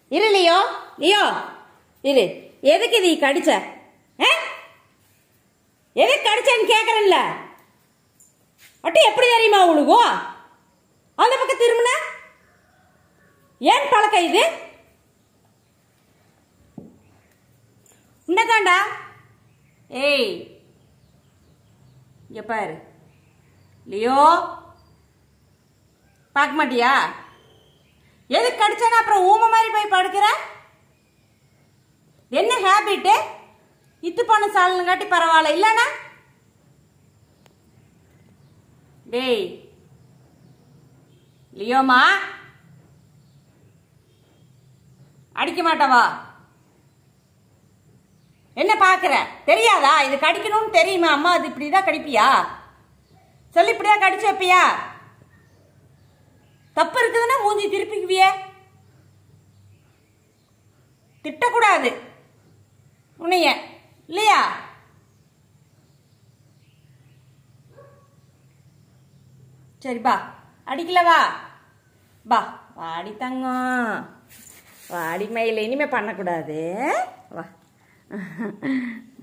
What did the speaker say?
இரு Leo Leo இரு எதுக்கு நீ கடிச்ச ஆ? எதுக்கு கடிச்சேன்னு கேக்குறேன்ல அட்டி எப்படி தெரியுமா உனக்கு அந்த பக்கம் திரும்பின ஏன் பழக்கம் இது உண்டதாண்டா ஏய் இங்க பாரு லியோ பார்க்க மாட்டியா எதுக்கு கடிச்சானா அப்புறம் ஊமை மாதிரி போய் படுக்கிற என்ன ஹேபிட்டு இத்து போன சாலனுங்காட்டி பரவாயில்ல இல்லனா டேய் லியோமா அடிக்க மாட்டவா என்ன பாக்குற தெரியாதா இது கடிக்கணும்னு தெரியுமா அம்மா அது இப்படிதான் கடிப்பியா சொல்லி இப்படியா கடிச்சு வைப்பியா தப்பு இருக்குதுன்னா மூஞ்சி திருப்பிக்குவியே திட்டக்கூடாது உன்னைய இல்லையா சரி பா அடிக்கல வா பா வாடி தங்கம் வாடி மயில இனிமே பண்ணக்கூடாது வா